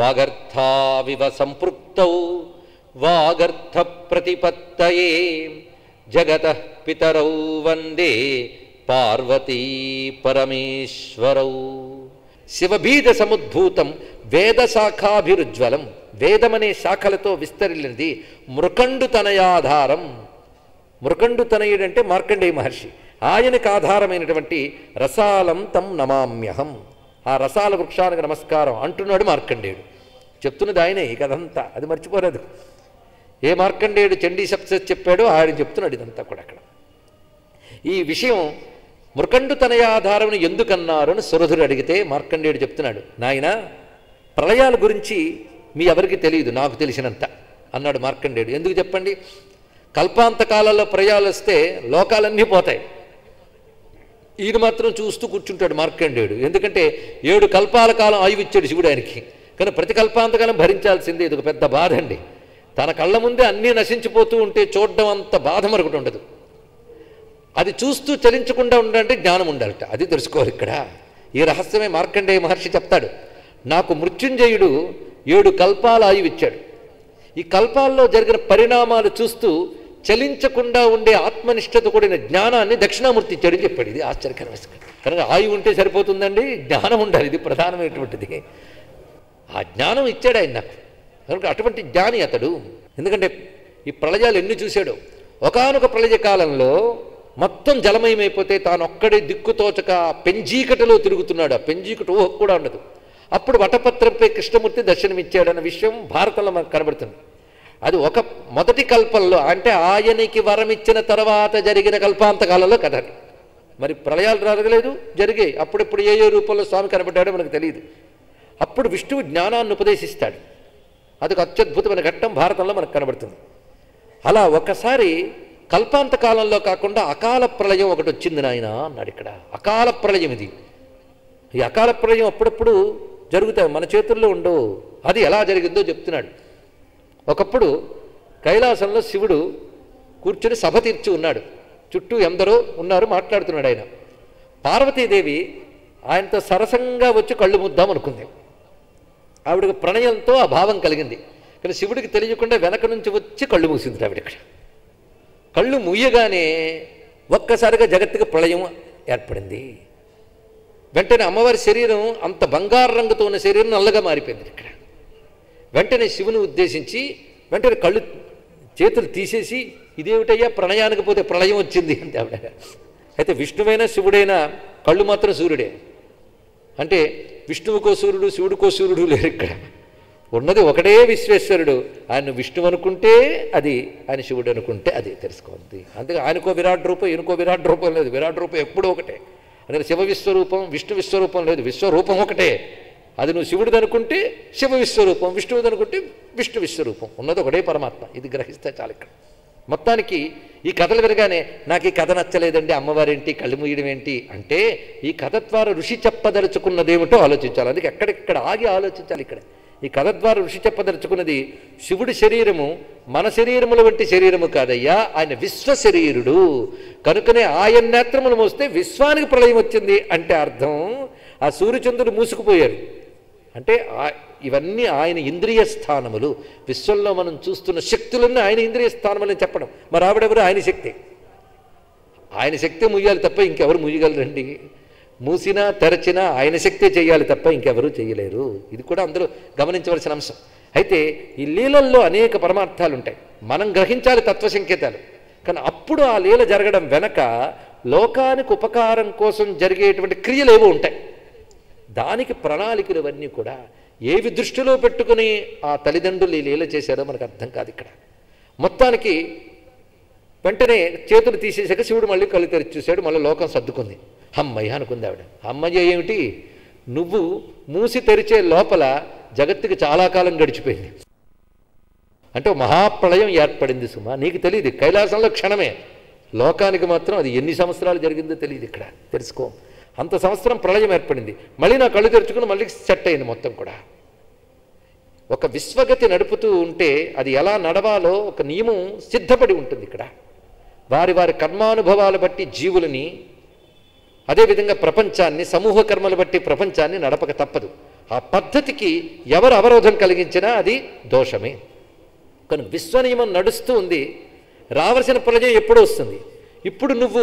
వాగర్థావివ సంపృక్తౌ వాగర్థ ప్రతిపత్తయే జగత పితరౌ వందే పార్వతీ పరమేశ్వరౌ శివబీజ సముద్భూతం వేద శాఖాభిరుజ్వలం వేదమనే శాఖలతో విస్తరిల్లినది మృకండు తనయాధారం మృకండు తనయుడంటే మార్కండేయ మహర్షి ఆయనకు ఆధారమైనటువంటి రసాలం తం నమామ్యహం ఆ రసాల వృక్షానికి నమస్కారం అంటున్నాడు మార్కండేయుడు చెప్తున్నది ఆయనే ఈ కథంతా అది మర్చిపోలేదు ఏ మార్కండేయుడు చండీ సప్సెస్ చెప్పాడో ఆయన చెప్తున్నాడు ఇదంతా కూడా అక్కడ ఈ విషయం మృకండు తనయాధారం ఎందుకన్నారు అని సురధుడు అడిగితే మార్కండేయుడు చెప్తున్నాడు నాయన ప్రళయాల గురించి మీ ఎవరికి తెలియదు నాకు తెలిసినంత అన్నాడు మార్కండేయుడు ఎందుకు చెప్పండి కల్పాంత కాలంలో ప్రళయాలు వస్తే లోకాలన్నీ పోతాయి ఈయన మాత్రం చూస్తూ కూర్చుంటాడు మార్కండేయుడు ఎందుకంటే ఏడు కల్పాల కాలం ఆయువు ఇచ్చాడు శివుడు ఆయనకి కానీ ప్రతి కల్పాంతకాలం భరించాల్సిందే ఇది ఒక పెద్ద బాధ అండి తన కళ్ళ ముందే అన్నీ నశించిపోతూ ఉంటే చూడడం అంత బాధ మరొకటి ఉండదు అది చూస్తూ చలించకుండా ఉండాలంటే జ్ఞానం ఉండాలట అది తెలుసుకోవాలి ఇక్కడ ఈ రహస్యమే మార్కండేయ మహర్షి చెప్తాడు నాకు మృత్యుంజయుడు ఏడు కల్పాల ఆయువు ఇచ్చాడు ఈ కల్పాల్లో జరిగిన పరిణామాలు చూస్తూ చలించకుండా ఉండే ఆత్మనిష్టత కూడిన జ్ఞానాన్ని దక్షిణామూర్తి ఇచ్చాడని చెప్పాడు ఇది ఆశ్చర్యకరమైన సంగతి. కనుక ఆయువు ఉంటే సరిపోతుందండి జ్ఞానం ఉండాలి ఇది ప్రధానమైనటువంటిది ఆ జ్ఞానం ఇచ్చాడు ఆయన నాకు కనుక అటువంటి జ్ఞాని అతడు ఎందుకంటే ఈ ప్రళయాలు ఎన్ని చూశాడు ఒకానొక ప్రళయ కాలంలో మొత్తం జలమయమైపోతే తాను ఒక్కడే దిక్కుతోచక పెంజీకటలో తిరుగుతున్నాడు ఆ పెంజీకట ఊహ కూడా ఉండదు అప్పుడు వటపత్రంపై కృష్ణమూర్తి దర్శనమిచ్చాడన్న విషయం భారతంలో మనకు కనబడుతుంది అది ఒక మొదటి కల్పంలో అంటే ఆయనకి వరమిచ్చిన తర్వాత జరిగిన కల్పాంతకాలంలో కథ అది. మరి ప్రళయాలు జరగలేదు జరిగాయి అప్పుడప్పుడు ఏ ఏ రూపంలో స్వామి కనబడ్డాడో మనకు తెలియదు అప్పుడు విష్ణువు జ్ఞానాన్ని ఉపదేశిస్తాడు అదొక అత్యద్భుతమైన ఘట్టం భారతంలో మనకు కనబడుతుంది అలా ఒకసారి కల్పాంత కాలంలో కాకుండా అకాల ప్రళయం ఒకటి వచ్చింది నాయన అన్నాడు ఇక్కడ అకాల ప్రళయం ఇది ఈ అకాల ప్రళయం అప్పుడప్పుడు జరుగుతాయి మన చేతుల్లో ఉండవు అది ఎలా జరిగిందో చెప్తున్నాడు ఒకప్పుడు కైలాసంలో శివుడు కూర్చుని సభ తీర్చి ఉన్నాడు చుట్టూ ఎందరో ఉన్నారు మాట్లాడుతున్నాడు ఆయన పార్వతీదేవి ఆయనతో సరసంగా వచ్చి కళ్ళు ముద్దాం అనుకుంది ఆవిడకు ప్రణయంతో ఆ భావం కలిగింది కానీ శివుడికి తెలియకుండా వెనక నుంచి వచ్చి కళ్ళు మూసింది ఆవిడ ఇక్కడ కళ్ళు మూయగానే ఒక్కసారిగా జగత్తుకి ప్రళయం ఏర్పడింది వెంటనే అమ్మవారి శరీరం అంత బంగారు రంగుతో ఉన్న శరీరం నల్లగా మారిపోయింది ఇక్కడ వెంటనే శివుని ఉద్దేశించి వెంటనే కళ్ళు చేతులు తీసేసి ఇదేమిటయ్యా ప్రణయానికి పోతే ప్రళయం వచ్చింది అంటే ఆవిడ అయితే విష్ణువైనా శివుడైనా కళ్ళు మాత్రం సూర్యుడే అంటే విష్ణువుకో సూర్యుడు శివుడికో సూర్యుడు లేరు ఇక్కడ ఉన్నది ఒకటే విశ్వేశ్వరుడు ఆయన విష్ణువు అనుకుంటే అది ఆయన శివుడు అనుకుంటే అది తెలుసుకోవాలి అందుకే ఆయనకో విరాట్ రూపం ఈయనకో విరాట్ రూపం లేదు విరాట్ రూపం ఎప్పుడూ ఒకటే అందుకే శివ విశ్వరూపం విష్ణు విశ్వరూపం లేదు విశ్వరూపం ఒకటే అది నువ్వు శివుడిది అనుకుంటే శివ విశ్వరూపం విష్ణువుది అనుకుంటే విష్ణు విశ్వరూపం ఉన్నది ఒకటే పరమాత్మ ఇది గ్రహిస్తే చాలు ఇక్కడ మొత్తానికి ఈ కథలు వినగానే నాకు ఈ కథ నచ్చలేదండి అమ్మవారేంటి కళ్ళు మూయడం ఏంటి అంటే ఈ కథ ద్వారా ఋషి చెప్పదలుచుకున్నదేమిటో ఆలోచించాలి అందుకే ఎక్కడెక్కడ ఆగి ఆలోచించాలి ఇక్కడ ఈ కథ ద్వారా ఋషి చెప్పదలుచుకున్నది శివుడి శరీరము మన శరీరముల వంటి శరీరము కాదయ్యా ఆయన విశ్వ శరీరుడు కనుకనే ఆయన నేత్రములు మోస్తే విశ్వానికి ప్రళయం వచ్చింది అంటే అర్థం ఆ సూర్యచంద్రుడు మూసుకుపోయారు అంటే ఆ- ఇవన్నీ ఆయన ఇంద్రియ స్థానములు విశ్వంలో మనం చూస్తున్న శక్తులన్నీ ఆయన ఇంద్రియ స్థానములని చెప్పడం మరి ఆవిడెవరు ఆయన శక్తి ఆయన శక్తి ముయ్యాలి తప్ప ఇంకెవరు ముయ్యగలరండి మూసినా తెరచినా ఆయన శక్తే చేయాలి తప్ప ఇంకెవరూ చేయలేరు ఇది కూడా అందరూ గమనించవలసిన అంశం అయితే ఈ లీలల్లో అనేక పరమార్థాలు ఉంటాయి మనం గ్రహించాలి తత్వ సంకేతాలు కానీ అప్పుడు ఆ లీల జరగడం వెనక లోకానికి ఉపకారం కోసం జరిగేటువంటి క్రియలు ఏవో ఉంటాయి దానికి ప్రణాళికలు ఇవన్నీ కూడా ఏవి దృష్టిలో పెట్టుకుని ఆ తల్లిదండ్రులు ఈ లీల చేశారో మనకు అర్థం కాదు ఇక్కడ మొత్తానికి వెంటనే చేతులు తీసేసాక శివుడు మళ్ళీ కళ్ళు తెరిచి చూశాడు మళ్ళీ లోకం సర్దుకుంది అమ్మయ్య అనుకుంది ఆవిడ అమ్మయ్య ఏమిటి నువ్వు మూసి తెరిచే లోపల జగత్తుకి చాలా కాలం గడిచిపోయింది అంటే ఓ మహాప్రళయం ఏర్పడింది సుమా నీకు తెలియదు కైలాసంలో క్షణమే లోకానికి మాత్రం అది ఎన్ని సంవత్సరాలు జరిగిందో తెలియదు ఇక్కడ తెలుసుకో అంత సంవత్సరం ప్రళయం ఏర్పడింది మళ్ళీ నా కళ్ళు తెరుచుకుని మళ్ళీ సెట్ అయింది మొత్తం కూడా ఒక విశ్వగతి నడుపుతూ ఉంటే అది ఎలా నడవాలో ఒక నియమం సిద్ధపడి ఉంటుంది ఇక్కడ వారి వారి కర్మానుభవాలు బట్టి జీవులని అదేవిధంగా ప్రపంచాన్ని సమూహ కర్మలు బట్టి ప్రపంచాన్ని నడపక తప్పదు ఆ పద్ధతికి ఎవరు అవరోధం కలిగించినా అది దోషమే కానీ విశ్వనియమం నడుస్తూ ఉంది రావలసిన ప్రళయం ఎప్పుడు వస్తుంది ఇప్పుడు నువ్వు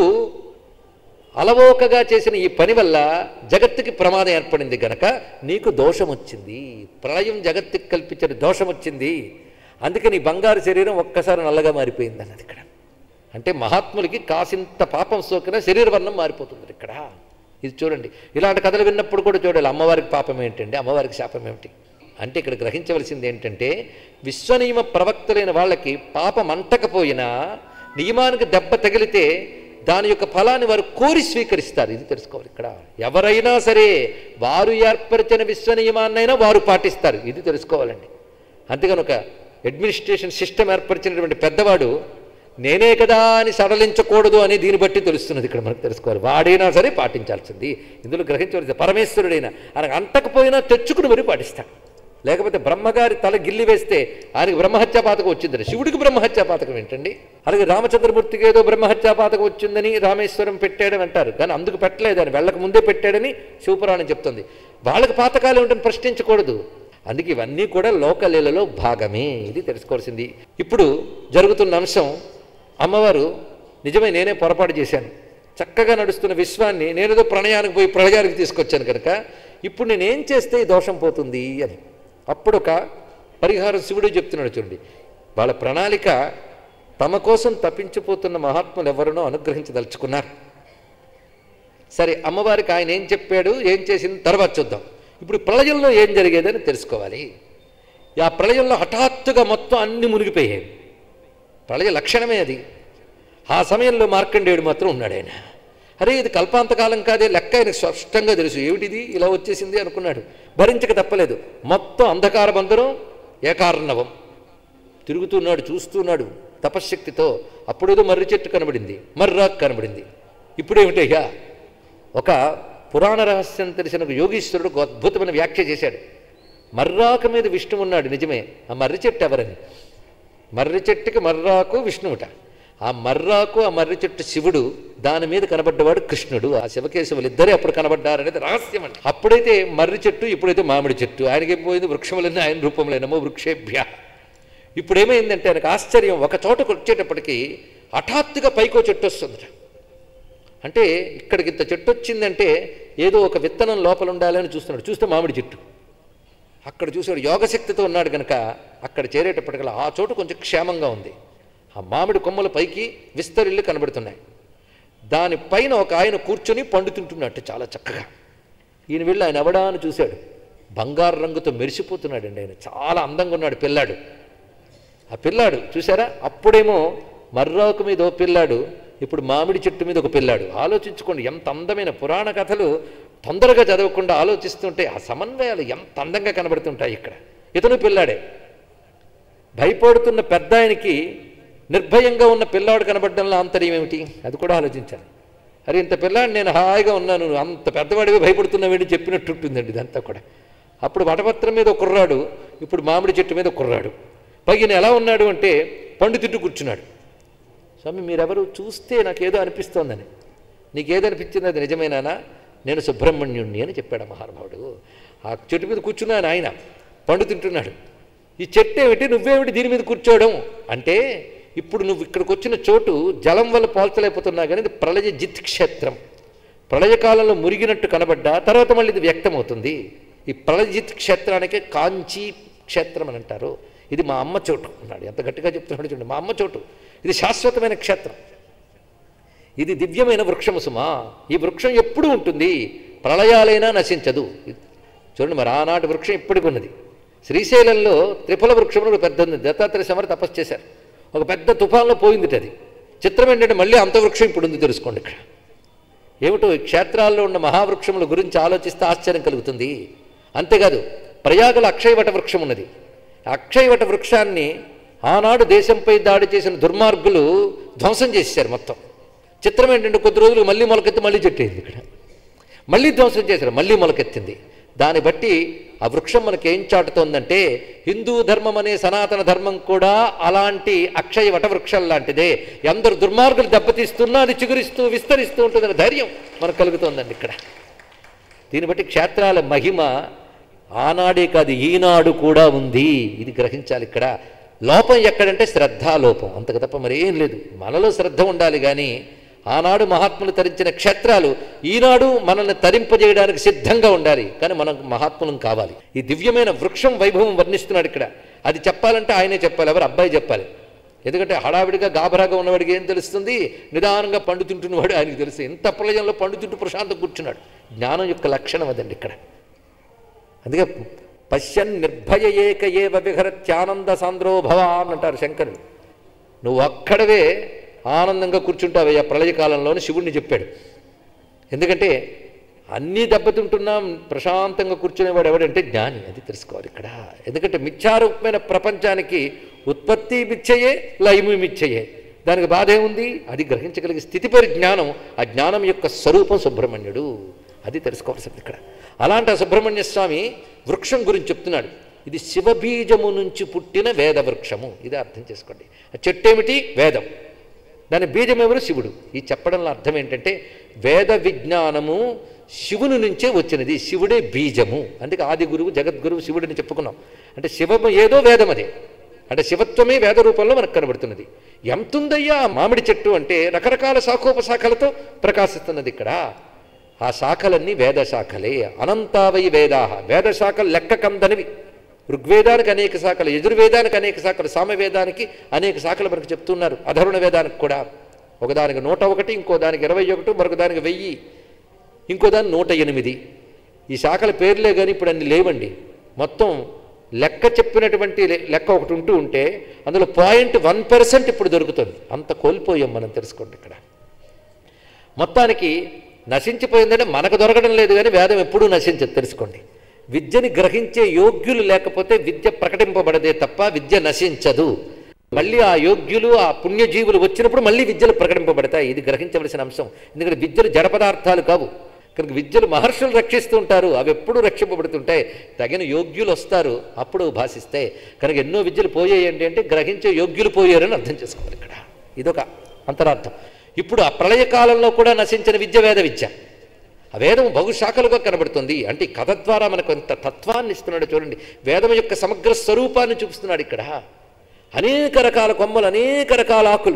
అలవోకగా చేసిన ఈ పని వల్ల జగత్తుకి ప్రమాదం ఏర్పడింది గనక నీకు దోషం వచ్చింది ప్రళయం జగత్తుకి కల్పించిన దోషం వచ్చింది అందుకే నీ బంగారు శరీరం ఒక్కసారి నల్లగా మారిపోయింది అన్నది ఇక్కడ అంటే మహాత్ములకి కాసింత పాపం సోకిన శరీర వర్ణం మారిపోతుంది ఇక్కడ ఇది చూడండి ఇలాంటి కథలు విన్నప్పుడు కూడా చూడాలి అమ్మవారికి పాపం ఏంటండి అమ్మవారికి శాపం ఏమిటి అంటే ఇక్కడ గ్రహించవలసింది ఏంటంటే విశ్వనియమ ప్రవక్తలైన వాళ్ళకి పాపం అంటకపోయినా నియమానికి దెబ్బ తగిలితే దాని యొక్క ఫలాన్ని వారు కోరి స్వీకరిస్తారు ఇది తెలుసుకోవాలి ఇక్కడ ఎవరైనా సరే వారు ఏర్పరిచిన విశ్వ నియమాన్నైనా వారు పాటిస్తారు ఇది తెలుసుకోవాలండి అంతేగాని ఒక అడ్మినిస్ట్రేషన్ సిస్టమ్ ఏర్పరిచినటువంటి పెద్దవాడు నేనే కదా అని సడలించకూడదు అని దీన్ని బట్టి తెలుస్తున్నది ఇక్కడ మనకు తెలుసుకోవాలి వాడైనా సరే పాటించాల్సింది ఇందులో గ్రహించవలసింది పరమేశ్వరుడైనా ఆయనకు అంటకపోయినా తెచ్చుకుని మరీ పాటిస్తాడు లేకపోతే బ్రహ్మగారి తల గిల్లి వేస్తే ఆయనకి బ్రహ్మహత్యా పాతకం వచ్చిందని శివుడికి బ్రహ్మహత్యా పాతకం ఏంటండి అలాగే రామచంద్రమూర్తికి ఏదో బ్రహ్మహత్యా పాతకం వచ్చిందని రామేశ్వరం పెట్టాడని అంటారు కానీ అందుకు పెట్టలేదు అని వెళ్ళక ముందే పెట్టాడని శివపురాణం చెప్తుంది వాళ్ళకి పాతకాలు ఏమిటని ప్రశ్నించకూడదు అందుకే ఇవన్నీ కూడా లోకలీలలో భాగమే ఇది తెలుసుకోవాల్సింది ఇప్పుడు జరుగుతున్న అంశం అమ్మవారు నిజమే నేనే పొరపాటు చేశాను చక్కగా నడుస్తున్న విశ్వాన్ని నేనేదో ప్రణయానికి పోయి ప్రళయానికి తీసుకొచ్చాను కనుక ఇప్పుడు నేనేం చేస్తే ఈ దోషం పోతుంది అని అప్పుడు ఒక పరిహారం శివుడు చెప్తున్నాడు చూడండి వాళ్ళ ప్రణాళిక తమ కోసం తప్పించిపోతున్న మహాత్ములు ఎవరినో అనుగ్రహించదలుచుకున్నారు సరే అమ్మవారికి ఆయన ఏం చెప్పాడు ఏం చేసింది తర్వాత చూద్దాం ఇప్పుడు ప్రళయంలో ఏం జరిగేదని తెలుసుకోవాలి ఆ ప్రళయంలో హఠాత్తుగా మొత్తం అన్ని మునిగిపోయాయి ప్రళయ లక్షణమే అది ఆ సమయంలో మార్కండేయుడు మాత్రం ఉన్నాడు ఆయన అరే ఇది కల్పాంతకాలం కాదే లెక్క ఆయనకు స్పష్టంగా తెలుసు ఏమిటిది ఇలా వచ్చేసింది అనుకున్నాడు భరించక తప్పలేదు మొత్తం అంధకార బంధనం ఏకార్ణవం తిరుగుతున్నాడు చూస్తున్నాడు తపశ్శక్తితో అప్పుడేదో మర్రి చెట్టు కనబడింది మర్రాకు కనబడింది ఇప్పుడేమిటయ్యా ఒక పురాణ రహస్యం తెలిసిన ఒక యోగీశ్వరుడు ఒక అద్భుతమైన వ్యాఖ్య చేశాడు మర్రాకు మీద విష్ణు ఉన్నాడు నిజమే ఆ మర్రి చెట్టు ఎవరని మర్రి చెట్టుకి మర్రాకు విష్ణువుట ఆ మర్రాకు ఆ మర్రి చెట్టు శివుడు దాని మీద కనబడ్డవాడు కృష్ణుడు ఆ శివకేశవులు ఇద్దరే అప్పుడు కనబడ్డారనేది రహస్యం అండి అప్పుడైతే మర్రి చెట్టు ఇప్పుడైతే మామిడి చెట్టు ఆయనకి పోయింది వృక్షములన్నీ ఆయన రూపంలోనేమో వృక్షేభ్య ఇప్పుడు ఏమైందంటే ఆయనకు ఆశ్చర్యం ఒక చోటకు వచ్చేటప్పటికి హఠాత్తుగా పైకో చెట్టు వస్తుందట అంటే ఇక్కడికి ఇంత చెట్టు వచ్చిందంటే ఏదో ఒక విత్తనం లోపల ఉండాలని చూస్తున్నాడు చూస్తే మామిడి చెట్టు అక్కడ చూసాడు యోగశక్తితో ఉన్నాడు కనుక అక్కడ చేరేటప్పటికల్లా ఆ చోటు కొంచెం క్షేమంగా ఉంది ఆ మామిడి కొమ్మల పైకి విస్తరిల్లు కనబడుతున్నాయి దానిపైన ఒక ఆయన కూర్చొని పండు తింటున్నట్టు చాలా చక్కగా ఈయన వెళ్ళి ఆయన ఎవడా అని చూశాడు బంగారు రంగుతో మెరిసిపోతున్నాడండి ఆయన చాలా అందంగా ఉన్నాడు పిల్లాడు ఆ పిల్లాడు చూసారా అప్పుడేమో మర్రాకు మీద ఓ పిల్లాడు ఇప్పుడు మామిడి చెట్టు మీద ఒక పిల్లాడు ఆలోచించుకోండి ఎంత అందమైన పురాణ కథలు తొందరగా చదవకుండా ఆలోచిస్తుంటే ఆ సమన్వయాలు ఎంత అందంగా కనబడుతుంటాయి ఇక్కడ ఇతను పిల్లాడే భయపడుతున్న పెద్ద ఆయనకి నిర్భయంగా ఉన్న పిల్లాడు కనబడడంలో ఆంతర్యం ఏమిటి అది కూడా ఆలోచించాలి అరే ఇంత పిల్లాడు నేను హాయిగా ఉన్నాను అంత పెద్దవాడివి భయపడుతున్నావేంటి చెప్పినట్టు ఉంటుందండి ఇదంతా కూడా అప్పుడు వటపత్రం మీద ఒక కుర్రాడు ఇప్పుడు మామిడి చెట్టు మీద ఒక కుర్రాడు పైన ఎలా ఉన్నాడు అంటే పండు తిట్టు కూర్చున్నాడు స్వామి మీరెవరు చూస్తే నాకేదో అనిపిస్తోందని నీకేదనిపించింది అది నిజమేనానా నేను సుబ్రహ్మణ్యుణ్ణి అని చెప్పాడు ఆ మహానుభావుడు ఆ చెట్టు మీద కూర్చున్నాను ఆయన పండు తింటున్నాడు ఈ చెట్టు ఏమిటి నువ్వేమిటి దీని మీద కూర్చోవడం అంటే ఇప్పుడు నువ్వు ఇక్కడికి వచ్చిన చోటు జలం వల్ల పోల్చలేకపోతున్నా కానీ ఇది ప్రళయ జిత్ క్షేత్రం ప్రళయకాలంలో మురిగినట్టు కనబడ్డా తర్వాత మళ్ళీ ఇది వ్యక్తమవుతుంది ఈ ప్రళయజిత్ క్షేత్రానికే కాంచీ క్షేత్రం అని అంటారు ఇది మా అమ్మ చోటు అన్నాడు ఎంత గట్టిగా చెప్తున్నాడు చూడండి మా అమ్మ చోటు ఇది శాశ్వతమైన క్షేత్రం ఇది దివ్యమైన వృక్షము సుమా ఈ వృక్షం ఎప్పుడూ ఉంటుంది ప్రళయాలైనా నశించదు చూడండి మరి ఆనాటి వృక్షం ఇప్పటికి ఉన్నది శ్రీశైలంలో త్రిఫల వృక్షం కూడా పెద్ద ఉంది దత్తాత్రేయ సమర తపస్సు చేశారు ఒక పెద్ద తుఫాన్లో పోయింది అది చిత్రం ఏంటంటే మళ్ళీ అంత వృక్షం ఇప్పుడు ఉంది తెలుసుకోండి ఇక్కడ ఏమిటో ఈ క్షేత్రాల్లో ఉన్న మహావృక్షముల గురించి ఆలోచిస్తే ఆశ్చర్యం కలుగుతుంది అంతేకాదు ప్రయాగల అక్షయవట వృక్షం ఉన్నది ఆ అక్షయవట వృక్షాన్ని ఆనాడు దేశంపై దాడి చేసిన దుర్మార్గులు ధ్వంసం చేసేశారు మొత్తం చిత్రం ఏంటంటే కొద్ది రోజులు మళ్ళీ మొలకెత్తి మళ్ళీ చెట్టు అయింది ఇక్కడ మళ్ళీ ధ్వంసం చేశారు మళ్ళీ మొలకెత్తింది దాన్ని బట్టి ఆ వృక్షం మనకి ఏం చాటుతోందంటే హిందూ ధర్మం అనే సనాతన ధర్మం కూడా అలాంటి అక్షయ వటవృక్షం లాంటిదే ఎందరు దుర్మార్గులు దెబ్బతీస్తున్నా అది చిగురిస్తూ విస్తరిస్తూ ఉంటుందనే ధైర్యం మనకు కలుగుతోందండి ఇక్కడ దీన్ని బట్టి క్షేత్రాల మహిమ ఆనాడే కాదు ఈనాడు కూడా ఉంది ఇది గ్రహించాలి ఇక్కడ లోపం ఎక్కడంటే శ్రద్ధాలోపం అంతకు తప్ప మరేం లేదు మనలో శ్రద్ధ ఉండాలి కానీ ఆనాడు మహాత్ములు తరించిన క్షేత్రాలు ఈనాడు మనల్ని తరింపజేయడానికి సిద్ధంగా ఉండాలి కానీ మనం మహాత్ములం కావాలి ఈ దివ్యమైన వృక్షం వైభవం వర్ణిస్తున్నాడు ఇక్కడ అది చెప్పాలంటే ఆయనే చెప్పాలి ఎవరు అబ్బాయి చెప్పాలి ఎందుకంటే హడావిడిగా గాబరాగా ఉన్నవాడికి ఏం తెలుస్తుంది నిదానంగా పండు తింటున్నవాడు ఆయనకి తెలుసు ఎంత ప్రళయంలో పండు తింటూ ప్రశాంతం కూర్చున్నాడు జ్ఞానం యొక్క లక్షణం అదండి ఇక్కడ అందుకే పశ్యన్ నిర్భయ ఏక ఏవ విహరత్యానంద సాంద్రో భవాన్ అంటారు శంకరుడు నువ్వు అక్కడవే ఆనందంగా కూర్చుంటావయ్యా ప్రళయకాలంలోని శివుణ్ణి చెప్పాడు ఎందుకంటే అన్నీ దెబ్బతింటున్నాం ప్రశాంతంగా కూర్చునేవాడు ఎవడంటే జ్ఞాని అది తెలుసుకోవాలి ఇక్కడ ఎందుకంటే మిథ్యారూపమైన ప్రపంచానికి ఉత్పత్తి మిచ్చయే లయము మిచ్చయే దానికి బాధ ఏముంది అది గ్రహించగలిగే స్థితి జ్ఞానం ఆ జ్ఞానం యొక్క స్వరూపం సుబ్రహ్మణ్యుడు అది తెలుసుకోవాల్సింది ఇక్కడ అలాంటి ఆ సుబ్రహ్మణ్య స్వామి వృక్షం గురించి చెప్తున్నాడు ఇది శివబీజము నుంచి పుట్టిన వేద వృక్షము ఇది అర్థం చేసుకోండి ఆ చెట్టు ఏమిటి వేదం దాని బీజం ఎవరు శివుడు ఈ చెప్పడంలో అర్థం ఏంటంటే వేద విజ్ఞానము శివుని నుంచే వచ్చినది శివుడే బీజము అందుకే ఆది గురువు జగద్గురువు శివుడిని చెప్పుకున్నాం అంటే శివము ఏదో వేదం అదే అంటే శివత్వమే వేద రూపంలో మనకు కనబడుతున్నది ఎంతుందయ్యా ఆ మామిడి చెట్టు అంటే రకరకాల శాఖోపశాఖలతో ప్రకాశిస్తున్నది ఇక్కడ ఆ శాఖలన్నీ వేద శాఖలే అనంతావై వేదాహ వేద శాఖలు లెక్క కందనివి ఋగ్వేదానికి అనేక శాఖలు యజుర్వేదానికి అనేక శాఖలు సామవేదానికి అనేక శాఖలు మనకు చెప్తున్నారు అధర్వణ వేదానికి కూడా ఒకదానికి నూట ఒకటి ఇంకో దానికి ఇరవై ఒకటి మరొక దానికి వెయ్యి ఇంకో దాని నూట ఎనిమిది ఈ శాఖల పేర్లే కానీ ఇప్పుడు అన్ని లేవండి మొత్తం లెక్క చెప్పినటువంటి లె- లెక్క ఒకటి ఉంటూ ఉంటే అందులో పాయింట్ వన్ పర్సెంట్ ఇప్పుడు దొరుకుతుంది అంత కోల్పోయాం మనం తెలుసుకోండి ఇక్కడ మొత్తానికి నశించిపోయిందంటే మనకు దొరకడం లేదు కానీ వేదం ఎప్పుడూ నశించదు తెలుసుకోండి విద్యని గ్రహించే యోగ్యులు లేకపోతే విద్య ప్రకటింపబడదే తప్ప విద్య నశించదు మళ్ళీ ఆ యోగ్యులు ఆ పుణ్యజీవులు వచ్చినప్పుడు మళ్ళీ విద్యలు ప్రకటింపబడతాయి ఇది గ్రహించవలసిన అంశం ఎందుకంటే విద్యలు జడ పదార్థాలు కావు కనుక విద్యలు మహర్షులు రక్షిస్తూ ఉంటారు అవి ఎప్పుడూ రక్షింపబడుతుంటాయి తగిన యోగ్యులు వస్తారు అప్పుడు భాషిస్తాయి కనుక ఎన్నో విద్యలు పోయాయండి అంటే గ్రహించే యోగ్యులు పోయారని అర్థం చేసుకోవాలి ఇక్కడ ఇదొక అంతరార్థం ఇప్పుడు ఆ ప్రళయకాలంలో కూడా నశించిన విద్య వేద విద్య ఆ వేదం బహుశాఖలుగా కనబడుతుంది అంటే ఈ కథ ద్వారా మనకు ఎంత తత్వాన్ని ఇస్తున్నాడు చూడండి వేదం యొక్క సమగ్ర స్వరూపాన్ని చూపిస్తున్నాడు ఇక్కడ అనేక రకాల కొమ్మలు అనేక రకాల ఆకులు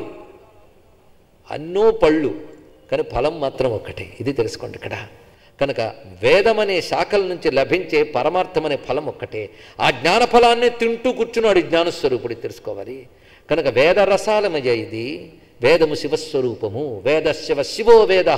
అన్నో పళ్ళు కానీ ఫలం మాత్రం ఒక్కటే ఇది తెలుసుకోండి ఇక్కడ కనుక వేదం అనే శాఖల నుంచి లభించే పరమార్థం అనే ఫలం ఒక్కటే ఆ జ్ఞాన ఫలాన్ని తింటూ కూర్చున్నాడు ఈ జ్ఞానస్వరూపుడు ఇది తెలుసుకోవాలి కనుక వేద రసాలమయ ఇది వేదము శివస్వరూపము వేద శివ శివో వేద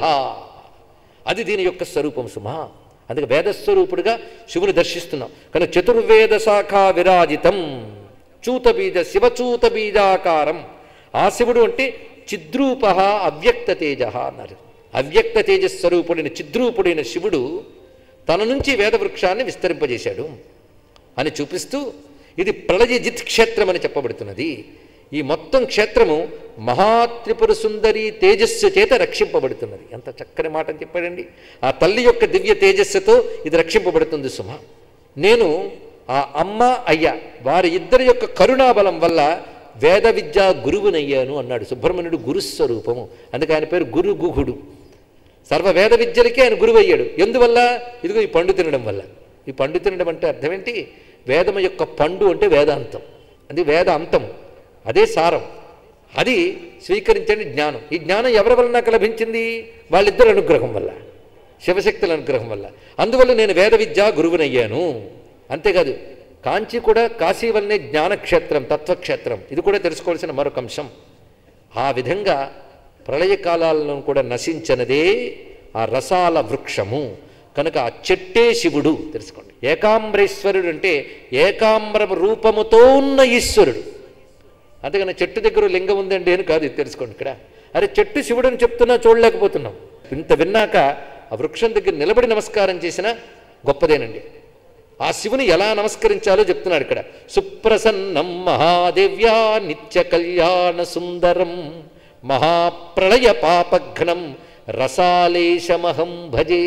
అది దీని యొక్క స్వరూపం సుమా అందుకే వేదస్వరూపుడుగా శివుని దర్శిస్తున్నాం కానీ చతుర్వేద శాఖ విరాజితం చూతబీజ శివచూత బీజాకారం ఆ శివుడు అంటే చిద్రూప అవ్యక్త తేజ అన్నారు అవ్యక్త తేజస్వరూపుడైన చిద్రూపుడైన శివుడు తన నుంచి వేదవృక్షాన్ని విస్తరింపజేశాడు అని చూపిస్తూ ఇది ప్రళయజిత్ క్షేత్రం అని చెప్పబడుతున్నది ఈ మొత్తం క్షేత్రము మహాత్రిపుర సుందరి తేజస్సు చేత రక్షింపబడుతున్నది ఎంత చక్కని మాట అని చెప్పాడండి ఆ తల్లి యొక్క దివ్య తేజస్సుతో ఇది రక్షింపబడుతుంది సుమ నేను ఆ అమ్మ అయ్య వారి ఇద్దరి యొక్క కరుణాబలం వల్ల వేద విద్యా గురువునయ్యాను అన్నాడు సుబ్రహ్మణ్యుడు గురుస్వరూపము అందుకే ఆయన పేరు గురు గుహుడు సర్వ వేద విద్యలకే ఆయన గురువు అయ్యాడు ఎందువల్ల ఇదిగో ఈ పండు తినడం వల్ల ఈ పండు తినడం అంటే అర్థం ఏంటి వేదము యొక్క పండు అంటే వేదాంతం అది వేద అంతం అదే సారం అది స్వీకరించండి జ్ఞానం ఈ జ్ఞానం ఎవరి వల్ల నాకు లభించింది వాళ్ళిద్దరి అనుగ్రహం వల్ల శివశక్తుల అనుగ్రహం వల్ల అందువల్ల నేను వేద విద్యా గురువునయ్యాను అంతేకాదు కాంచి కూడా కాశీ వల్లనే జ్ఞానక్షేత్రం తత్వక్షేత్రం ఇది కూడా తెలుసుకోవాల్సిన మరొక అంశం ఆ విధంగా ప్రళయకాలాలను కూడా నశించనదే ఆ రసాల వృక్షము కనుక ఆ చెట్టే శివుడు తెలుసుకోండి ఏకాంబరేశ్వరుడు అంటే ఏకాంబరం రూపముతో ఉన్న ఈశ్వరుడు అంతేగాని చెట్టు దగ్గర లింగం ఉందండి అని కాదు ఇది తెలుసుకోండి ఇక్కడ అరే చెట్టు శివుడు అని చెప్తున్నా చూడలేకపోతున్నాం ఇంత విన్నాక ఆ వృక్షం దగ్గర నిలబడి నమస్కారం చేసిన గొప్పదేనండి ఆ శివుని ఎలా నమస్కరించాలో చెప్తున్నాడు ఇక్కడ సుప్రసన్నం మహాదేవ్యా నిత్య కళ్యాణ సుందరం మహాప్రళయ పాపఘ్నం రసాలేశమహం భజే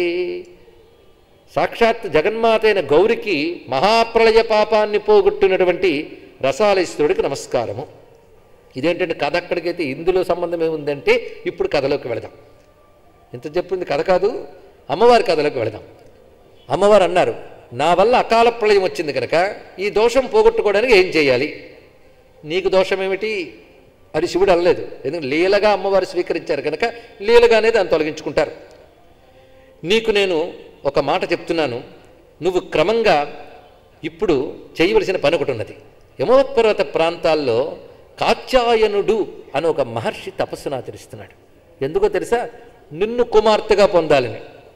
సాక్షాత్ జగన్మాత అయిన గౌరికి మహాప్రళయ పాపాన్ని పోగొట్టినటువంటి రసాలేశ్వరుడికి నమస్కారము ఇదేంటంటే కథ అక్కడికైతే ఇందులో సంబంధం ఏముందంటే ఇప్పుడు కథలోకి వెళదాం ఇంత చెప్పింది కథ కాదు అమ్మవారి కథలోకి వెళదాం అమ్మవారు అన్నారు నా వల్ల అకాల ప్రళయం వచ్చింది కనుక ఈ దోషం పోగొట్టుకోవడానికి ఏం చేయాలి నీకు దోషం ఏమిటి అది శివుడు అనలేదు ఎందుకంటే లీలగా అమ్మవారు స్వీకరించారు కనుక లీలగానే దాన్ని తొలగించుకుంటారు నీకు నేను ఒక మాట చెప్తున్నాను నువ్వు క్రమంగా ఇప్పుడు చేయవలసిన పని ఒకటి ఉన్నది యమోత్పర్వత ప్రాంతాల్లో కాత్యాయనుడు అని ఒక మహర్షి తపస్సును ఆచరిస్తున్నాడు ఎందుకో తెలుసా నిన్ను కుమార్తెగా పొందాలని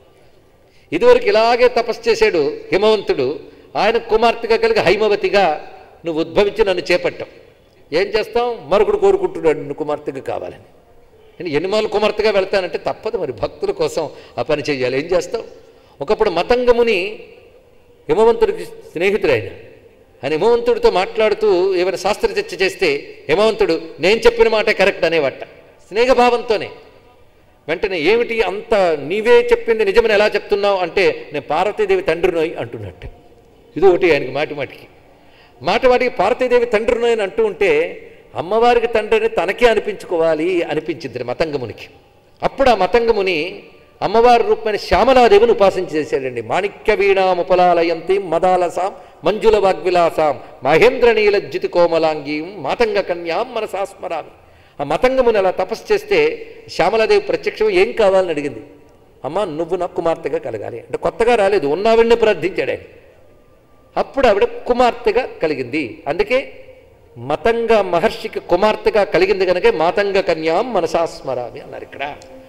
ఇదివరకు ఇలాగే తపస్సు చేశాడు హిమవంతుడు ఆయన కుమార్తెగా కలిగి హైమవతిగా నువ్వు ఉద్భవించి నన్ను చేపట్టావు ఏం చేస్తాం మరొకడు కోరుకుంటున్నాడు నిన్ను కుమార్తెగా కావాలని నేను ఎనిమాలు కుమార్తెగా వెళ్తానంటే తప్పదు మరి భక్తుల కోసం ఆ పని చేయాలి ఏం చేస్తావు ఒకప్పుడు మతంగముని హిమవంతుడికి స్నేహితుడైన ఆయన హిమవంతుడితో మాట్లాడుతూ ఏమైనా శాస్త్ర చర్చ చేస్తే హిమవంతుడు నేను చెప్పిన మాటే కరెక్ట్ అనేవట స్నేహభావంతోనే వెంటనే ఏమిటి అంత నీవే చెప్పింది నిజమని ఎలా చెప్తున్నావు అంటే నేను పార్వతీదేవి తండ్రినోయ్ అంటున్నట్టు ఇది ఒకటి ఆయనకి మాటి మాటికి మాట వాటికి పార్వతీదేవి తండ్రినోయ్ అని అంటూ ఉంటే అమ్మవారికి తండ్రిని తనకే అనిపించుకోవాలి అనిపించింది మతంగమునికి అప్పుడు ఆ మతంగముని అమ్మవారి రూపమైన శ్యామలాదేవిని ఉపాసన చేశాడండి మాణిక్య వీణాముపలాలయంతి మదాలసాం మంజుల వాగ్విలాసాం మహేంద్ర నీలజ్జితి కోమలాంగీం మాతంగ కన్యాం మనసాస్మరామి ఆ మతంగముని అలా తపస్సు చేస్తే శ్యామలాదేవి ప్రత్యక్షం ఏం కావాలని అడిగింది అమ్మ నువ్వు నాకు కుమార్తెగా కలగాలి అంటే కొత్తగా రాలేదు ఉన్నావిడిని ప్రార్థించాడు ఆయన అప్పుడు ఆవిడ కుమార్తెగా కలిగింది అందుకే మతంగ మహర్షికి కుమార్తెగా కలిగింది కనుక మాతంగ కన్యాం మనసాస్మరామి అన్నారు ఇక్కడ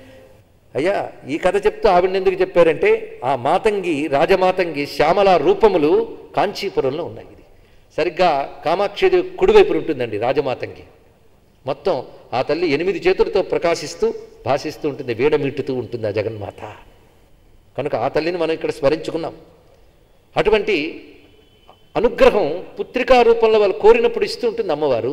అయ్యా ఈ కథ చెప్తూ ఆవిడని ఎందుకు చెప్పారంటే ఆ మాతంగి రాజమాతంగి శ్యామల రూపములు కాంచీపురంలో ఉన్నాయి ఇది సరిగ్గా కామాక్షిదేవి కుడివైపున ఉంటుందండి రాజమాతంగి మొత్తం ఆ తల్లి ఎనిమిది చేతులతో ప్రకాశిస్తూ భాషిస్తూ ఉంటుంది వీడమిట్టుతూ ఉంటుంది ఆ జగన్మాత కనుక ఆ తల్లిని మనం ఇక్కడ స్మరించుకున్నాం అటువంటి అనుగ్రహం పుత్రికా రూపంలో వాళ్ళు కోరినప్పుడు ఇస్తూ ఉంటుంది అమ్మవారు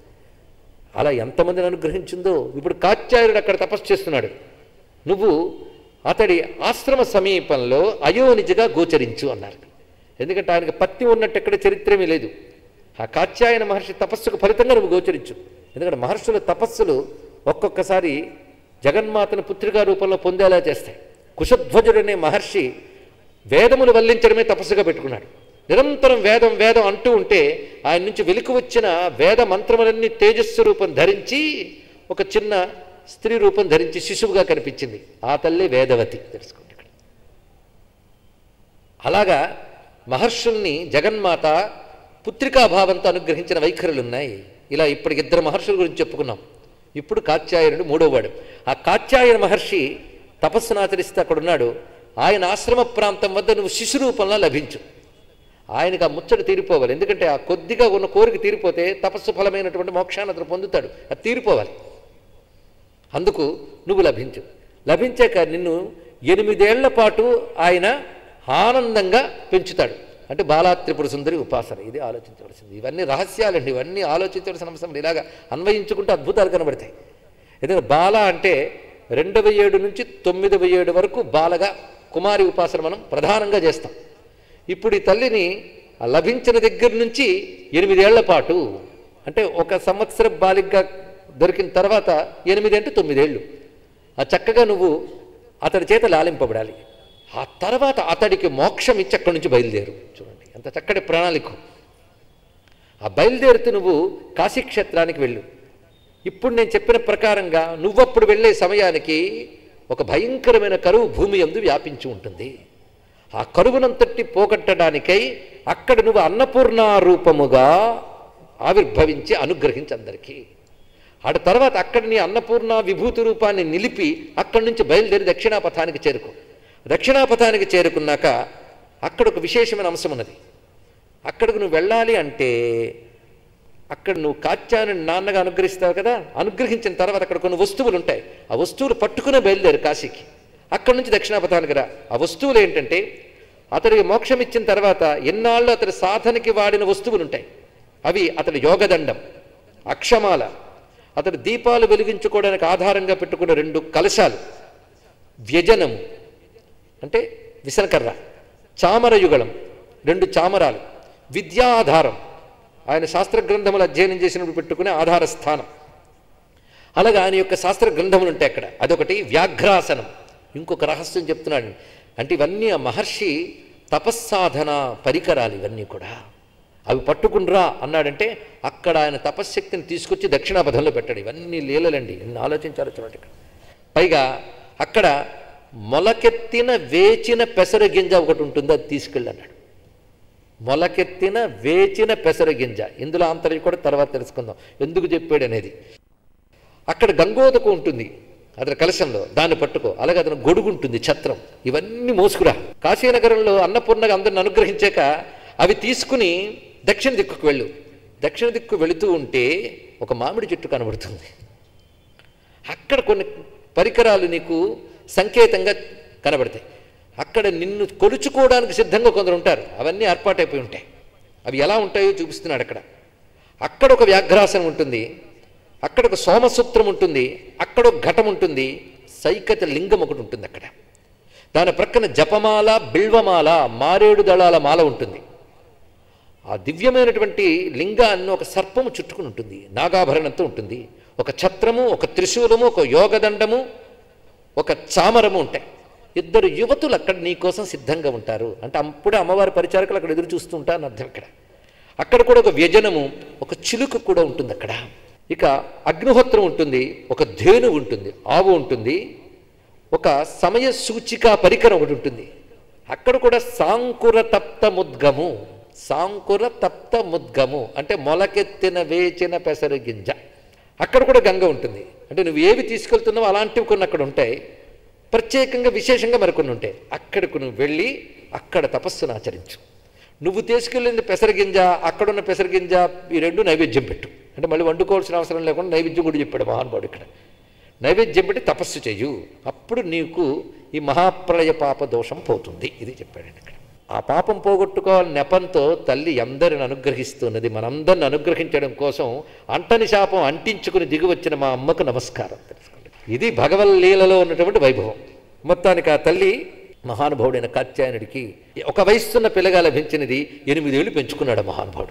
అలా ఎంతమందిని అనుగ్రహించిందో ఇప్పుడు కాత్యాయుడు అక్కడ తపస్సు చేస్తున్నాడు నువ్వు అతడి ఆశ్రమ సమీపంలో అయోనిజగా గోచరించు అన్నారు ఎందుకంటే ఆయనకి పత్తి ఉన్నట్టు ఎక్కడ చరిత్రమే లేదు ఆ కాత్యాయన మహర్షి తపస్సుకు ఫలితంగా నువ్వు గోచరించు ఎందుకంటే మహర్షుల తపస్సులు ఒక్కొక్కసారి జగన్మాతను పుత్రికా రూపంలో పొందేలా చేస్తాయి కుశధ్వజుడనే మహర్షి వేదములు వల్లించడమే తపస్సుగా పెట్టుకున్నాడు నిరంతరం వేదం వేదం అంటూ ఉంటే ఆయన నుంచి వెలికి వచ్చిన వేద మంత్రములన్నీ తేజస్సు రూపం ధరించి ఒక చిన్న స్త్రీ రూపం ధరించి శిశువుగా కనిపించింది ఆ తల్లి వేదవతి తెలుసుకోండి ఇక్కడ అలాగా మహర్షుల్ని జగన్మాత పుత్రికాభావంతో అనుగ్రహించిన వైఖరులు ఉన్నాయి ఇలా ఇప్పటికి ఇద్దరు మహర్షుల గురించి చెప్పుకున్నాం ఇప్పుడు కాత్యాయనుడు మూడోవాడు ఆ కాత్యాయన మహర్షి తపస్సును ఆచరిస్తే అక్కడ ఉన్నాడు ఆయన ఆశ్రమ ప్రాంతం వద్ద నువ్వు శిశు రూపంలో లభించు ఆయనకు ఆ ముచ్చట తీరిపోవాలి ఎందుకంటే ఆ కొద్దిగా ఉన్న కోరిక తీరిపోతే తపస్సు ఫలమైనటువంటి మోక్షాన్ని అతను పొందుతాడు అది తీరిపోవాలి అందుకు నువ్వు లభించు లభించాక నిన్ను ఎనిమిదేళ్ల పాటు ఆయన ఆనందంగా పెంచుతాడు అంటే బాలాత్రిపుర సుందరి ఉపాసన ఇది ఆలోచించవలసింది ఇవన్నీ రహస్యాలండి ఇవన్నీ ఆలోచించవలసిన అంశం ఇలాగా అన్వయించుకుంటే అద్భుతాలు కనబడతాయి ఎందుకంటే బాల అంటే రెండవ ఏడు నుంచి తొమ్మిదవ ఏడు వరకు బాలగా కుమారి ఉపాసన మనం ప్రధానంగా చేస్తాం ఇప్పుడు ఈ తల్లిని ఆ లభించిన దగ్గర నుంచి ఎనిమిదేళ్ల పాటు అంటే ఒక సంవత్సర బాలికగా దొరికిన తర్వాత ఎనిమిది అంటే తొమ్మిదేళ్ళు ఆ చక్కగా నువ్వు అతడి చేత లాలింపబడాలి ఆ తర్వాత అతడికి మోక్షం ఇచ్చి అక్కడి నుంచి బయలుదేరు చూడండి ఎంత చక్కటి ప్రణాళిక ఆ బయలుదేరుతూ నువ్వు కాశీక్షేత్రానికి వెళ్ళు ఇప్పుడు నేను చెప్పిన ప్రకారంగా నువ్వప్పుడు వెళ్ళే సమయానికి ఒక భయంకరమైన కరువు భూమి ఎందు వ్యాపించి ఉంటుంది ఆ కరువునంతటి పోగొట్టడానికై అక్కడ నువ్వు అన్నపూర్ణ రూపముగా ఆవిర్భవించి అనుగ్రహించి అందరికీ ఆడ తర్వాత అక్కడ నీ అన్నపూర్ణ విభూతి రూపాన్ని నిలిపి అక్కడి నుంచి బయలుదేరి దక్షిణాపథానికి చేరుకో దక్షిణాపథానికి చేరుకున్నాక అక్కడ ఒక విశేషమైన అంశం ఉన్నది అక్కడికి నువ్వు వెళ్ళాలి అంటే అక్కడ నువ్వు కాత్యాన్ని నాన్నగా అనుగ్రహిస్తావు కదా అనుగ్రహించిన తర్వాత అక్కడ కొన్ని వస్తువులు ఉంటాయి ఆ వస్తువులు పట్టుకునే బయలుదేరు కాశీకి అక్కడి నుంచి దక్షిణాపథానికి రా ఆ వస్తువులు ఏంటంటే అతడికి మోక్షం ఇచ్చిన తర్వాత ఎన్నాళ్ళు అతడి సాధనకి వాడిన వస్తువులు ఉంటాయి అవి అతడి యోగదండం అక్షమాల అతడు దీపాలు వెలిగించుకోవడానికి ఆధారంగా పెట్టుకున్న రెండు కలశాలు వ్యజనము అంటే విసనకర్ర చామరయుగళం రెండు చామరాలు విద్యాధారం ఆయన శాస్త్ర గ్రంథములు అధ్యయనం చేసినప్పుడు పెట్టుకునే ఆధార స్థానం అలాగా ఆయన యొక్క శాస్త్ర గ్రంథములు ఉంటాయి అక్కడ అదొకటి వ్యాఘ్రాసనం ఇంకొక రహస్యం చెప్తున్నాడు అంటే ఇవన్నీ ఆ మహర్షి తపస్సాధన పరికరాలు ఇవన్నీ కూడా అవి పట్టుకునిరా అన్నాడంటే అక్కడ ఆయన తపశ్శక్తిని తీసుకొచ్చి దక్షిణాపథంలో పెట్టాడు ఇవన్నీ లీలలండి ఎన్ని ఆలోచించారో చూడండి ఇక్కడ పైగా అక్కడ మొలకెత్తిన వేచిన పెసర గింజ ఒకటి ఉంటుంది అది తీసుకెళ్ళి అన్నాడు మొలకెత్తిన వేచిన పెసర గింజ ఇందులో ఆంతర్యం కూడా తర్వాత తెలుసుకుందాం ఎందుకు చెప్పాడు అనేది అక్కడ గంగోదకు ఉంటుంది అతని కలశంలో దాన్ని పట్టుకో అలాగే అతను గొడుగు ఉంటుంది ఛత్రం ఇవన్నీ మోసుకురా కాశీనగరంలో అన్నపూర్ణగా అందరిని అనుగ్రహించాక అవి తీసుకుని దక్షిణ దిక్కుకు వెళ్ళు దక్షిణ దిక్కు వెళుతూ ఉంటే ఒక మామిడి చెట్టు కనబడుతుంది అక్కడ కొన్ని పరికరాలు నీకు సంకేతంగా కనబడతాయి అక్కడ నిన్ను కొలుచుకోవడానికి సిద్ధంగా కొందరు ఉంటారు అవన్నీ ఏర్పాటైపోయి ఉంటాయి అవి ఎలా ఉంటాయో చూపిస్తున్నాడు అక్కడ అక్కడ ఒక వ్యాఘ్రాసనం ఉంటుంది అక్కడ ఒక సోమసూత్రం ఉంటుంది అక్కడ ఒక ఘటం ఉంటుంది సైకత లింగం ఒకటి ఉంటుంది అక్కడ దాని ప్రక్కన జపమాల బిల్వమాల మారేడు దళాల మాల ఉంటుంది ఆ దివ్యమైనటువంటి లింగాన్ని ఒక సర్పము చుట్టుకుని ఉంటుంది నాగాభరణంతో ఉంటుంది ఒక ఛత్రము ఒక త్రిశూలము ఒక యోగదండము ఒక చామరము ఉంటాయి ఇద్దరు యువతులు అక్కడ నీ కోసం సిద్ధంగా ఉంటారు అంటే అప్పుడే అమ్మవారి పరిచారకులు అక్కడ ఎదురు చూస్తూ ఉంటారని అర్థం ఇక్కడ అక్కడ కూడా ఒక వ్యజనము ఒక చిలుక కూడా ఉంటుంది అక్కడ ఇక అగ్నిహోత్రం ఉంటుంది ఒక ధేను ఉంటుంది ఆవు ఉంటుంది ఒక సమయ సూచిక పరికరం ఒకటి ఉంటుంది అక్కడ కూడా సాంకుర తప్త ముద్గము సాంకుర తప్త ముద్గము అంటే మొలకెత్తిన వేచిన పెసరు గింజ అక్కడ కూడా గంగ ఉంటుంది అంటే నువ్వు ఏవి తీసుకెళ్తున్నావో అలాంటివి కొన్ని అక్కడ ఉంటాయి ప్రత్యేకంగా విశేషంగా మరికొన్ని ఉంటాయి అక్కడికి నువ్వు వెళ్ళి అక్కడ తపస్సును ఆచరించు నువ్వు తీసుకెళ్ళింది పెసరగింజ అక్కడున్న పెసరగింజ ఈ రెండు నైవేద్యం పెట్టు అంటే మళ్ళీ వండుకోవాల్సిన అవసరం లేకుండా నైవేద్యం కూడా చెప్పాడు మహానుభావుడు ఇక్కడ నైవేద్యం పెట్టి తపస్సు చెయ్యు అప్పుడు నీకు ఈ మహాప్రళయ పాప దోషం పోతుంది ఇది చెప్పాడండి ఇక్కడ ఆ పాపం పోగొట్టుకోవాలని నెపంతో తల్లి అందరిని అనుగ్రహిస్తున్నది మనందరిని అనుగ్రహించడం కోసం అంటని శాపం అంటించుకుని దిగి వచ్చిన మా అమ్మకు నమస్కారం తెలుసుకోండి ఇది భగవల్లీలలో ఉన్నటువంటి వైభవం మొత్తానికి ఆ తల్లి మహానుభావుడైన కాత్యాయనుడికి ఒక వయస్సున్న పిల్లగా లభించినది ఎనిమిదేళ్ళు పెంచుకున్నాడు ఆ మహానుభావుడు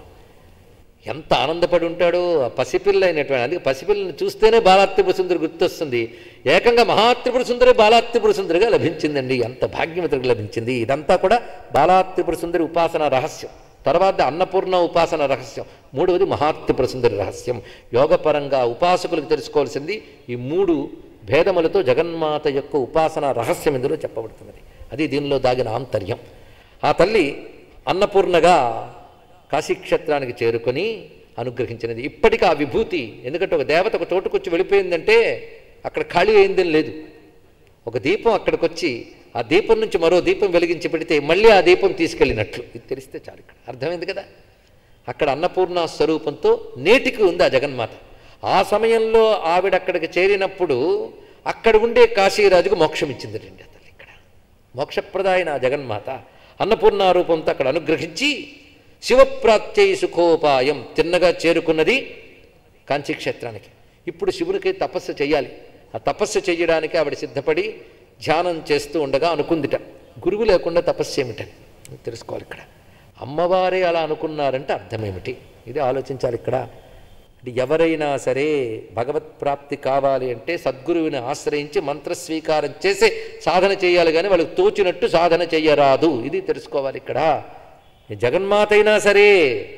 ఎంత ఆనందపడి ఉంటాడో ఆ పసిపిల్ల అయినటువంటి అందుకే పసిపిల్లని చూస్తేనే బాలాత్రిపుర సుందరి గుర్తొస్తుంది ఏకంగా మహాత్రిపుర సుందరి బాలాత్రిపుర సుందరిగా లభించిందండి ఎంత భాగ్యవతికి లభించింది ఇదంతా కూడా బాలాత్రిపుర సుందరి ఉపాసన రహస్యం తర్వాత అన్నపూర్ణ ఉపాసన రహస్యం మూడవది మహాత్రిపుర సుందరి రహస్యం యోగపరంగా ఉపాసకులకు తెలుసుకోవాల్సింది ఈ మూడు భేదములతో జగన్మాత యొక్క ఉపాసన రహస్యం ఇందులో చెప్పబడుతున్నది అది దీనిలో దాగిన ఆంతర్యం ఆ తల్లి అన్నపూర్ణగా కాశీక్షేత్రానికి చేరుకొని అనుగ్రహించినది ఇప్పటికీ ఆ విభూతి ఎందుకంటే ఒక దేవత ఒక చోటుకొచ్చి వెళ్ళిపోయిందంటే అక్కడ ఖాళీ అయిందని లేదు ఒక దీపం అక్కడికి వచ్చి ఆ దీపం నుంచి మరో దీపం వెలిగించి పెడితే మళ్ళీ ఆ దీపం తీసుకెళ్ళినట్లు ఇది తెలిస్తే చాలు ఇక్కడ అర్థమైంది కదా అక్కడ అన్నపూర్ణ స్వరూపంతో నేటికి ఉంది ఆ జగన్మాత ఆ సమయంలో ఆవిడ అక్కడికి చేరినప్పుడు అక్కడ ఉండే కాశీరాజుకు మోక్షం ఇచ్చింది రండి అతను ఇక్కడ మోక్షప్రదాయన ఆ జగన్మాత అన్నపూర్ణ రూపంతో అక్కడ అనుగ్రహించి శివప్రాప్త్యై సుఖోపాయం తిన్నగా చేరుకున్నది కాంచీక్షేత్రానికి ఇప్పుడు శివునికి తపస్సు చేయాలి ఆ తపస్సు చేయడానికి ఆవిడ సిద్ధపడి ధ్యానం చేస్తూ ఉండగా అనుకుందిట గురువు లేకుండా తపస్సు ఏమిటని తెలుసుకోవాలి ఇక్కడ అమ్మవారే అలా అనుకున్నారంటే అర్థమేమిటి ఇది ఆలోచించాలి ఇక్కడ అంటే ఎవరైనా సరే భగవత్ ప్రాప్తి కావాలి అంటే సద్గురువుని ఆశ్రయించి మంత్రస్వీకారం చేసే సాధన చేయాలి కానీ వాళ్ళకి తోచినట్టు సాధన చెయ్యరాదు ఇది తెలుసుకోవాలి ఇక్కడ ఈ జగన్మాత అయినా సరే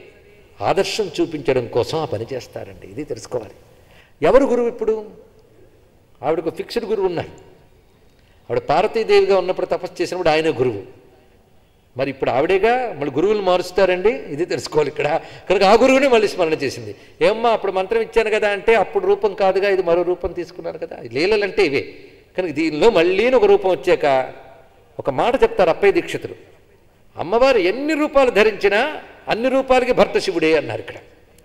ఆదర్శం చూపించడం కోసం ఆ పని చేస్తారండి ఇది తెలుసుకోవాలి ఎవరు గురువు ఇప్పుడు ఆవిడకు ఫిక్స్డ్ గురువు ఉన్నారు ఆవిడ పార్వతీదేవిగా ఉన్నప్పుడు తపస్సు చేసినప్పుడు ఆయన గురువు మరి ఇప్పుడు ఆవిడేగా మళ్ళీ గురువులు మారుస్తారండి ఇది తెలుసుకోవాలి ఇక్కడ కనుక ఆ గురువుని మళ్ళీ స్మరణ చేసింది ఏమ్మా అప్పుడు మంత్రం ఇచ్చాను కదా అంటే అప్పుడు రూపం కాదుగా ఇది మరో రూపం తీసుకున్నాను కదా ఈ లీలలంటే ఇవే కనుక దీనిలో మళ్ళీ ఒక రూపం వచ్చాక ఒక మాట చెప్తారు అప్పయ్య దీక్షితులు అమ్మవారు ఎన్ని రూపాలు ధరించినా అన్ని రూపాలకి భర్త శివుడే అన్నారు ఇక్కడ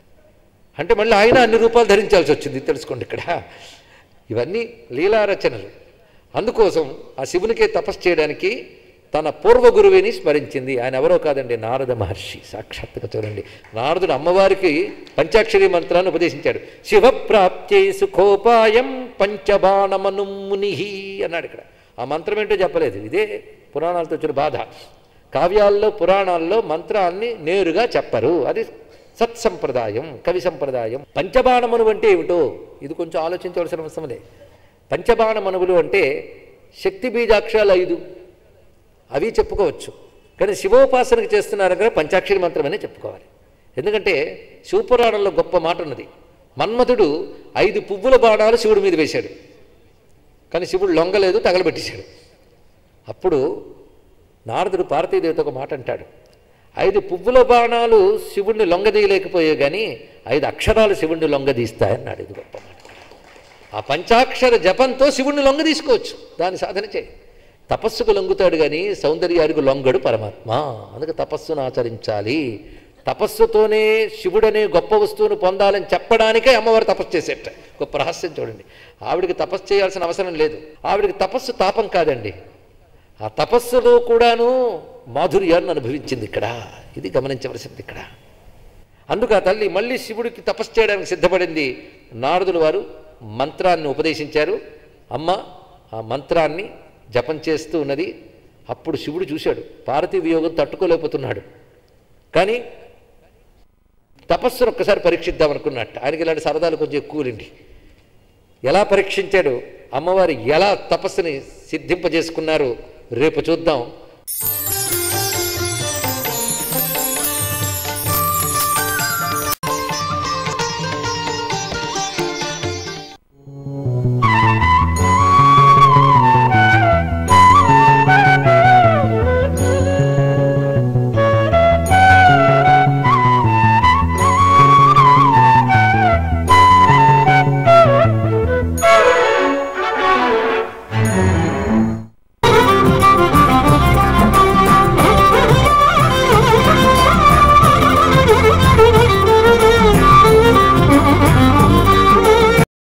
అంటే మళ్ళీ ఆయన అన్ని రూపాలు ధరించాల్సి వచ్చింది తెలుసుకోండి ఇక్కడ ఇవన్నీ లీలారచనలు అందుకోసం ఆ శివునికే తపస్సు చేయడానికి తన పూర్వ గురువుని స్మరించింది ఆయన ఎవరో కాదండి నారద మహర్షి సాక్షాత్తుగా చూడండి నారదుడు అమ్మవారికి పంచాక్షరి మంత్రాన్ని ఉపదేశించాడు శివప్రాప్త్యై సుఖోపాయం పంచబాణమను ముని అన్నాడు ఇక్కడ ఆ మంత్రం ఏంటో చెప్పలేదు ఇదే పురాణాలతో వచ్చిన బాధ కావ్యాల్లో పురాణాల్లో మంత్రాన్ని నేరుగా చెప్పరు అది సత్సంప్రదాయం కవి సంప్రదాయం పంచబాణమనువు అంటే ఏమిటో ఇది కొంచెం ఆలోచించవలసిన అవసరమే పంచబాణమనువులు అంటే శక్తి బీజాక్షరాలు ఐదు అవి చెప్పుకోవచ్చు కానీ శివోపాసనకు చేస్తున్నారు కదా పంచాక్షరి మంత్రం అనే చెప్పుకోవాలి ఎందుకంటే శివపురాణంలో గొప్ప మాట ఉన్నది మన్మథుడు ఐదు పువ్వుల బాణాలు శివుడి మీద వేశాడు కానీ శివుడు లొంగలేదు తగలబెట్టేశాడు అప్పుడు నారదుడు పార్వతీదేవితో ఒక మాట అంటాడు ఐదు పువ్వుల బాణాలు శివుణ్ణి లొంగదీయలేకపోయాయి కానీ ఐదు అక్షరాలు శివుణ్ణి లొంగదీస్తాయన్నాడు ఇది గొప్ప మాట ఆ పంచాక్షర జపంతో శివుణ్ణి లొంగ తీసుకోవచ్చు దాన్ని సాధన చేయి తపస్సుకు లొంగుతాడు కానీ సౌందర్యానికి లొంగడు పరమాత్మ అందుకే తపస్సును ఆచరించాలి తపస్సుతోనే శివుడనే గొప్ప వస్తువును పొందాలని చెప్పడానికే అమ్మవారు తపస్సు చేసేట గొప్ప రహస్యం చూడండి ఆవిడికి తపస్సు చేయాల్సిన అవసరం లేదు ఆవిడికి తపస్సు తాపం కాదండి ఆ తపస్సులో కూడాను మాధుర్యాన్ని అనుభవించింది ఇక్కడ ఇది గమనించవలసింది ఇక్కడ అందుకు ఆ తల్లి మళ్ళీ శివుడికి తపస్సు చేయడానికి సిద్ధపడింది నారదులు వారు మంత్రాన్ని ఉపదేశించారు అమ్మ ఆ మంత్రాన్ని జపం చేస్తూ ఉన్నది అప్పుడు శివుడు చూశాడు పార్వతీ వియోగం తట్టుకోలేకపోతున్నాడు కానీ తపస్సును ఒక్కసారి పరీక్షిద్దాం అనుకున్నట్టు ఆయనకి ఇలాంటి సరదాలు కొంచెం ఎక్కువలండి ఎలా పరీక్షించాడు అమ్మవారు ఎలా తపస్సుని సిద్ధింపజేసుకున్నారు రేపు చూద్దాం